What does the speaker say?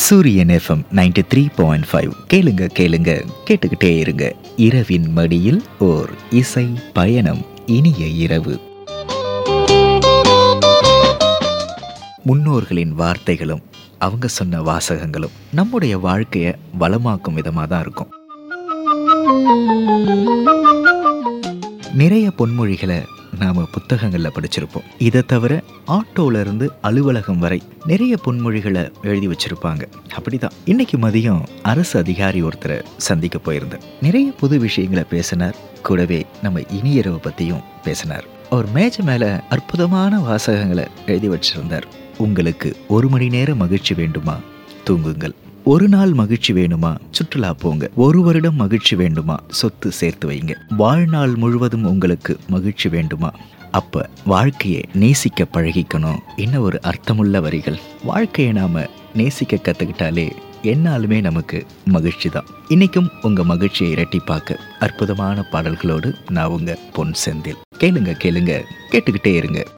சூரியன் FM ninety three point five கேளுங்க கேளுங்க கேட்டுக்கிட்டே இருங்க இரவின் மடியில் ஓர் இசை பயணம் இனிய இரவு முன்னோர்களின் வார்த்தைகளும் அவங்க சொன்ன வாசகங்களும் நம்முடைய வாழ்க்கையை வளமாக்கும் விதமாக தான் இருக்கும் நிறைய பொன்மொழிகளை நாம புத்தகங்கள்ல படிச்சிருப்போம் இதை தவிர ஆட்டோல இருந்து அலுவலகம் வரை நிறைய பொன்மொழிகளை எழுதி வச்சிருப்பாங்க அப்படிதான் இன்னைக்கு மதியம் அரசு அதிகாரி ஒருத்தரை சந்திக்க போயிருந்தேன் நிறைய புது விஷயங்களை பேசினார் கூடவே நம்ம இனியரவை பத்தியும் பேசினார் அவர் மேஜை மேல அற்புதமான வாசகங்களை எழுதி வச்சிருந்தார் உங்களுக்கு ஒரு மணி நேரம் மகிழ்ச்சி வேண்டுமா தூங்குங்கள் ஒரு நாள் மகிழ்ச்சி வேணுமா சுற்றுலா போங்க ஒரு வருடம் மகிழ்ச்சி வேண்டுமா சொத்து சேர்த்து வைங்க வாழ்நாள் முழுவதும் உங்களுக்கு மகிழ்ச்சி வேண்டுமா அப்ப வாழ்க்கையை நேசிக்க பழகிக்கணும் என்ன ஒரு அர்த்தமுள்ள வரிகள் வாழ்க்கையை நாம நேசிக்க கத்துக்கிட்டாலே என்னாலுமே நமக்கு மகிழ்ச்சி தான் இன்னைக்கும் உங்க மகிழ்ச்சியை இரட்டிப்பாக்க அற்புதமான பாடல்களோடு நான் உங்க பொன் செந்தில் கேளுங்க கேளுங்க கேட்டுக்கிட்டே இருங்க